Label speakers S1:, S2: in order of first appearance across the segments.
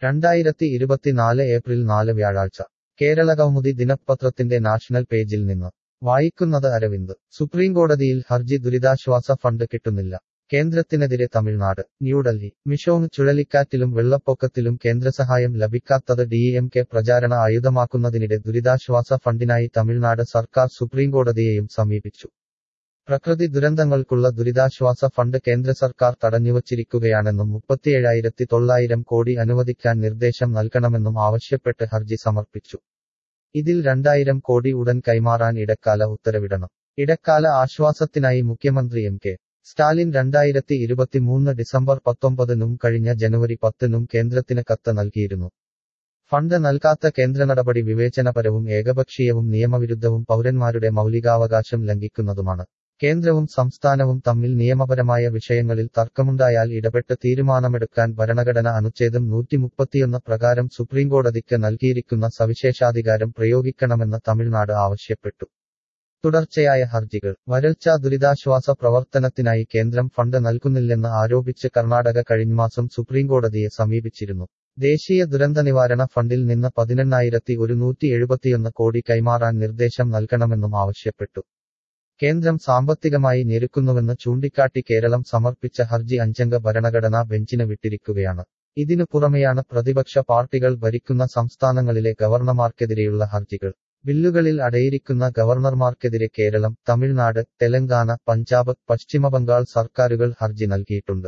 S1: രണ്ടായിരത്തി ഇരുപത്തിനാല് ഏപ്രിൽ നാല് വ്യാഴാഴ്ച കേരളകൗമുദി ദിനപത്രത്തിന്റെ നാഷണൽ പേജിൽ നിന്ന് വായിക്കുന്നത് അരവിന്ദ് സുപ്രീംകോടതിയിൽ ഹർജി ദുരിതാശ്വാസ ഫണ്ട് കിട്ടുന്നില്ല കേന്ദ്രത്തിനെതിരെ തമിഴ്നാട് ന്യൂഡൽഹി മിഷോങ് ചുഴലിക്കാറ്റിലും വെള്ളപ്പൊക്കത്തിലും കേന്ദ്രസഹായം ലഭിക്കാത്തത് ഡിഎംകെ പ്രചാരണ ആയുധമാക്കുന്നതിനിടെ ദുരിതാശ്വാസ ഫണ്ടിനായി തമിഴ്നാട് സർക്കാർ സുപ്രീംകോടതിയെയും സമീപിച്ചു പ്രകൃതി ദുരന്തങ്ങൾക്കുള്ള ദുരിതാശ്വാസ ഫണ്ട് കേന്ദ്ര സർക്കാർ തടഞ്ഞുവച്ചിരിക്കുകയാണെന്നും മുപ്പത്തിയേഴായിരത്തി തൊള്ളായിരം കോടി അനുവദിക്കാൻ നിർദ്ദേശം നൽകണമെന്നും ആവശ്യപ്പെട്ട് ഹർജി സമർപ്പിച്ചു ഇതിൽ രണ്ടായിരം കോടി ഉടൻ കൈമാറാൻ ഇടക്കാല ഉത്തരവിടണം ഇടക്കാല ആശ്വാസത്തിനായി മുഖ്യമന്ത്രി എം കെ സ്റ്റാലിൻ രണ്ടായിരത്തി ഇരുപത്തിമൂന്ന് ഡിസംബർ പത്തൊമ്പതിനും കഴിഞ്ഞ ജനുവരി പത്തിനും കേന്ദ്രത്തിന് കത്ത് നൽകിയിരുന്നു ഫണ്ട് നൽകാത്ത കേന്ദ്ര നടപടി വിവേചനപരവും ഏകപക്ഷീയവും നിയമവിരുദ്ധവും പൗരന്മാരുടെ മൗലികാവകാശം ലംഘിക്കുന്നതുമാണ് കേന്ദ്രവും സംസ്ഥാനവും തമ്മിൽ നിയമപരമായ വിഷയങ്ങളിൽ തർക്കമുണ്ടായാൽ ഇടപെട്ട് തീരുമാനമെടുക്കാൻ ഭരണഘടന അനുച്ഛേദം നൂറ്റിമുപ്പത്തിയൊന്ന് പ്രകാരം സുപ്രീംകോടതിക്ക് നൽകിയിരിക്കുന്ന സവിശേഷാധികാരം പ്രയോഗിക്കണമെന്ന് തമിഴ്നാട് ആവശ്യപ്പെട്ടു തുടർച്ചയായ ഹർജികൾ വരൾച്ച ദുരിതാശ്വാസ പ്രവർത്തനത്തിനായി കേന്ദ്രം ഫണ്ട് നൽകുന്നില്ലെന്ന് ആരോപിച്ച് കർണാടക കഴിഞ്ഞമാസം സുപ്രീംകോടതിയെ സമീപിച്ചിരുന്നു ദേശീയ ദുരന്ത നിവാരണ ഫണ്ടിൽ നിന്ന് പതിനെണ്ണായിരത്തി ഒരുന്നൂറ്റി എഴുപത്തിയൊന്ന് കോടി കൈമാറാൻ നിർദ്ദേശം നൽകണമെന്നും ആവശ്യപ്പെട്ടു കേന്ദ്രം സാമ്പത്തികമായി ഞെരുക്കുന്നുവെന്ന് ചൂണ്ടിക്കാട്ടി കേരളം സമർപ്പിച്ച ഹർജി അഞ്ചംഗ ഭരണഘടനാ ബെഞ്ചിന് വിട്ടിരിക്കുകയാണ് ഇതിനു പുറമെയാണ് പ്രതിപക്ഷ പാർട്ടികൾ ഭരിക്കുന്ന സംസ്ഥാനങ്ങളിലെ ഗവർണർമാർക്കെതിരെയുള്ള ഹർജികൾ ബില്ലുകളിൽ അടയിരിക്കുന്ന ഗവർണർമാർക്കെതിരെ കേരളം തമിഴ്നാട് തെലങ്കാന പഞ്ചാബ് പശ്ചിമബംഗാൾ സർക്കാരുകൾ ഹർജി നൽകിയിട്ടുണ്ട്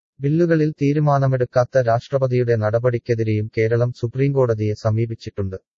S1: ബില്ലുകളിൽ തീരുമാനമെടുക്കാത്ത രാഷ്ട്രപതിയുടെ നടപടിക്കെതിരെയും കേരളം സുപ്രീംകോടതിയെ സമീപിച്ചിട്ടുണ്ട്